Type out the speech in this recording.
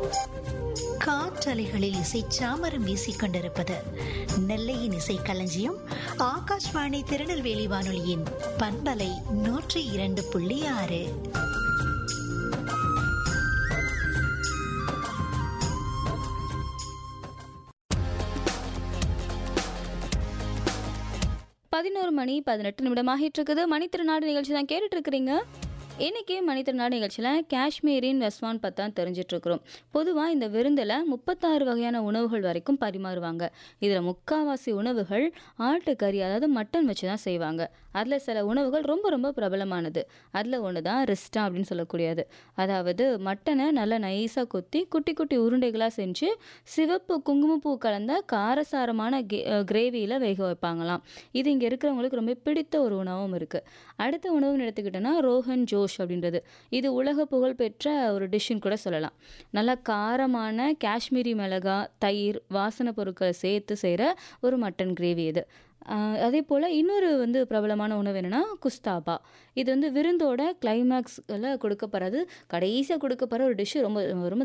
காற்றலைகளில் இசை சாமரம் வீசிக் கொண்டிருப்பது நெல்லையின் இசை களஞ்சியம் ஆகாஷ்வாணி திருநெல்வேலி வானொலியின் பண்பலை நூற்றி இரண்டு புள்ளி ஆறு பதினோரு மணி பதினெட்டு நிமிடமாகிட்டு இருக்குது மணித்திருநாடு நிகழ்ச்சி தான் கேட்டுட்டு இருக்கிறீங்க இன்னைக்கு மணித்திருநாடு நிகழ்ச்சியில் காஷ்மீரின் ரெஸ்வான் பற்றி தான் தெரிஞ்சிட்டு இருக்கிறோம் பொதுவாக இந்த விருந்தில் முப்பத்தாறு வகையான உணவுகள் வரைக்கும் பரிமாறுவாங்க இதில் முக்காவாசி உணவுகள் ஆட்டுக்கறி அதாவது மட்டன் வச்சு தான் செய்வாங்க அதில் சில உணவுகள் ரொம்ப ரொம்ப பிரபலமானது அதில் ஒன்று தான் ரிஸ்டா அப்படின்னு சொல்லக்கூடியது அதாவது மட்டனை நல்லா நைஸாக கொத்தி குட்டி குட்டி உருண்டைகளாக செஞ்சு சிவப்பு குங்குமப்பூ கலந்த காரசாரமான கிரேவியில் வேக வைப்பாங்களாம் இது இங்கே இருக்கிறவங்களுக்கு ரொம்ப பிடித்த ஒரு உணவும் இருக்குது அடுத்த உணவுன்னு எடுத்துக்கிட்டோன்னா ரோஹன் ஜோஷ் அப்படின்றது இது உலக புகழ் பெற்ற ஒரு டிஷ்ஷுன்னு கூட சொல்லலாம் நல்லா காரமான காஷ்மீரி மிளகா தயிர் வாசனை பொருட்களை சேர்த்து செய்கிற ஒரு மட்டன் கிரேவி இது ஆஹ் அதே போல் இன்னொரு வந்து பிரபலமான உணவு என்னென்னா குஸ்தாபா இது வந்து விருந்தோட கிளைமேக்ஸில் கொடுக்கப்படுறது கடைசியாக கொடுக்கப்படுற ஒரு டிஷ்ஷு ரொம்ப ரொம்ப